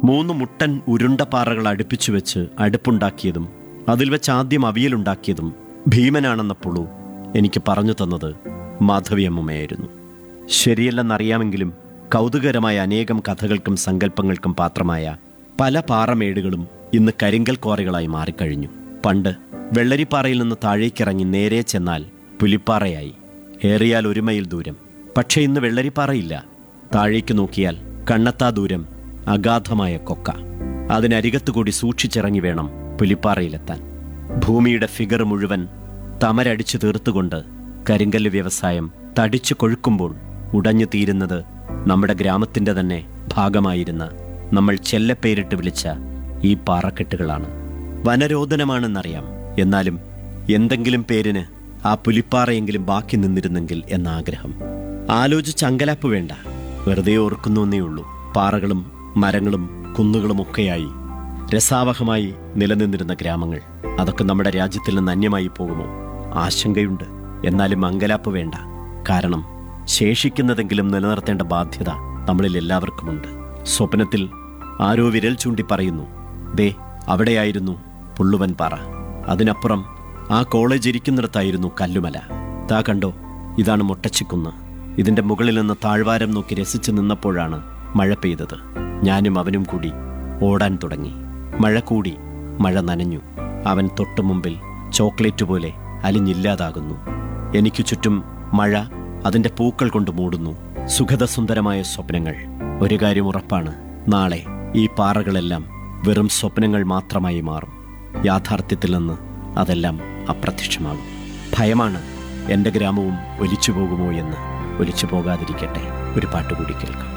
മൂന്ന് മുട്ടൻ ഉരുണ്ട പാറകൾ അടുപ്പിച്ചു വെച്ച് അടുപ്പുണ്ടാക്കിയതും അതിൽ വെച്ച് ആദ്യം അവിയലുണ്ടാക്കിയതും ഭീമനാണെന്ന പുളു എനിക്ക് പറഞ്ഞു തന്നത് മാധവിയമ്മയായിരുന്നു ശരിയല്ലെന്നറിയാമെങ്കിലും കൗതുകരമായ അനേകം കഥകൾക്കും സങ്കല്പങ്ങൾക്കും പാത്രമായ പല പാറമേടുകളും ഇന്ന് കരിങ്കൽ കോറകളായി മാറിക്കഴിഞ്ഞു പണ്ട് വെള്ളരിപ്പാറയിൽ നിന്ന് താഴേക്കിറങ്ങി നേരെ ചെന്നാൽ പുലിപ്പാറയായി ഏറിയാൽ ഒരു മൈൽ ദൂരം പക്ഷേ ഇന്ന് വെള്ളരിപ്പാറയില്ല താഴേക്ക് നോക്കിയാൽ കണ്ണത്താ ദൂരം അഗാധമായ കൊക്ക അതിനരികത്തു കൂടി സൂക്ഷിച്ചിറങ്ങി വേണം പുലിപ്പാറയിലെത്താൻ ഭൂമിയുടെ ഫിഗർ മുഴുവൻ തമരടിച്ചു തീർത്തുകൊണ്ട് കരിങ്കല്ല് വ്യവസായം തടിച്ചു കൊഴുക്കുമ്പോൾ ഉടഞ്ഞു തീരുന്നത് നമ്മുടെ ഗ്രാമത്തിന്റെ തന്നെ ഭാഗമായിരുന്ന നമ്മൾ ചെല്ലപ്പേരിട്ട് വിളിച്ച ഈ പാറക്കെട്ടുകളാണ് വനരോധനമാണെന്നറിയാം എന്നാലും എന്തെങ്കിലും പേരിന് ആ പുലിപ്പാറയെങ്കിലും ബാക്കി നിന്നിരുന്നെങ്കിൽ എന്ന ആഗ്രഹം ആലോചിച്ച് അങ്കലാപ്പ് വേണ്ട വെറുതെ ഓർക്കുന്നു എന്നേ ഉള്ളൂ പാറകളും മരങ്ങളും കുന്നുകളുമൊക്കെയായി രസാവഹമായി നിലനിന്നിരുന്ന ഗ്രാമങ്ങൾ അതൊക്കെ നമ്മുടെ രാജ്യത്തിൽ നിന്ന് അന്യമായി പോകുമോ ആശങ്കയുണ്ട് എന്നാലും അങ്കലാപ്പ് വേണ്ട കാരണം ശേഷിക്കുന്നതെങ്കിലും നിലനിർത്തേണ്ട ബാധ്യത നമ്മളിൽ എല്ലാവർക്കുമുണ്ട് സ്വപ്നത്തിൽ ആരോ വിരൽ ചൂണ്ടി പറയുന്നു ദേ അവിടെയായിരുന്നു പുള്ളുവൻ പാറ അതിനപ്പുറം ആ കോളേജ് ഇരിക്കുന്നിടത്തായിരുന്നു കല്ലുമല താ കണ്ടോ ഇതാണ് മുട്ടച്ചിക്കുന്ന് ഇതിന്റെ മുകളിൽ നിന്ന് താഴ്വാരം നോക്കി രസിച്ചു നിന്നപ്പോഴാണ് മഴ പെയ്തത് ഞാനും അവനും കൂടി ഓടാൻ തുടങ്ങി മഴ കൂടി മഴ നനഞ്ഞു അവൻ തൊട്ടു മുമ്പിൽ ചോക്ലേറ്റ് പോലെ അലിഞ്ഞില്ലാതാകുന്നു എനിക്കു ചുറ്റും മഴ അതിന്റെ പൂക്കൾ കൊണ്ട് മൂടുന്നു സുഖദസുന്ദരമായ സ്വപ്നങ്ങൾ ഒരു കാര്യം ഉറപ്പാണ് നാളെ ഈ പാറകളെല്ലാം വെറും സ്വപ്നങ്ങൾ മാത്രമായി മാറും യാഥാർത്ഥ്യത്തിൽ നിന്ന് അതെല്ലാം അപ്രത്യക്ഷമാകും ഭയമാണ് എൻ്റെ ഗ്രാമവും ഒലിച്ചു പോകുമോ എന്ന് ഒലിച്ചു പോകാതിരിക്കട്ടെ ഒരു പാട്ടുകൂടി കേൾക്കാം